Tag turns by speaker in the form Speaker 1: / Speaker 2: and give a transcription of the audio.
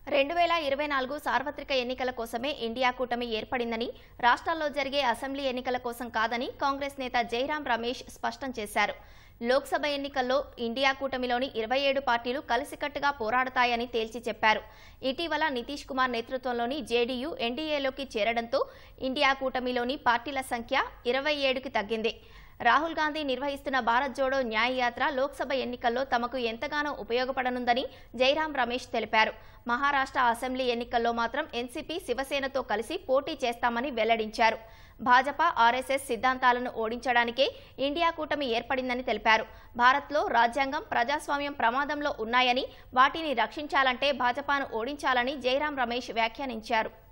Speaker 1: రెండు వేల ఇరవై నాలుగు సార్వత్రిక ఎన్నికల కోసమే ఇండియా కూటమి ఏర్పడిందని రాష్ట్రాల్లో జరిగే అసెంబ్లీ ఎన్నికల కోసం కాదని కాంగ్రెస్ నేత జైరాం రమేష్ స్పష్టం చేశారు లోక్సభ ఎన్నికల్లో ఇండియా కూటమిలోని ఇరవై ఏడు పార్టీలు కలిసికట్టుగా పోరాడతాయని తేల్చి చెప్పారు ఇటీవల నితీష్ కుమార్ నేతృత్వంలోని జేడీయూ ఎన్డీఏలోకి చేరడంతో ఇండియా కూటమిలోని పార్టీల సంఖ్య ఇరవై ఏడుకి తగ్గింది రాహుల్ గాంధీ నిర్వహిస్తున్న భారత్ జోడో న్యాయ యాత్ర లోక్సభ ఎన్నికల్లో తమకు ఎంతగానో ఉపయోగపడనుందని జైరాం రమేష్ తెలిపారు మహారాష్ట్ర అసెంబ్లీ ఎన్నికల్లో మాత్రం ఎన్సీపీ శివసేనతో కలిసి పోటీ చేస్తామని వెల్లడించారు భాజపా ఆర్ఎస్ఎస్ సిద్ధాంతాలను ఓడించడానికే ఇండియా కూటమి ఏర్పడిందని తెలిపారు భారత్లో రాజ్యాంగం ప్రజాస్వామ్యం ప్రమాదంలో ఉన్నాయని వాటిని రక్షించాలంటే భాజపాను ఓడించాలని జైరాం రమేష్ వ్యాఖ్యానించారు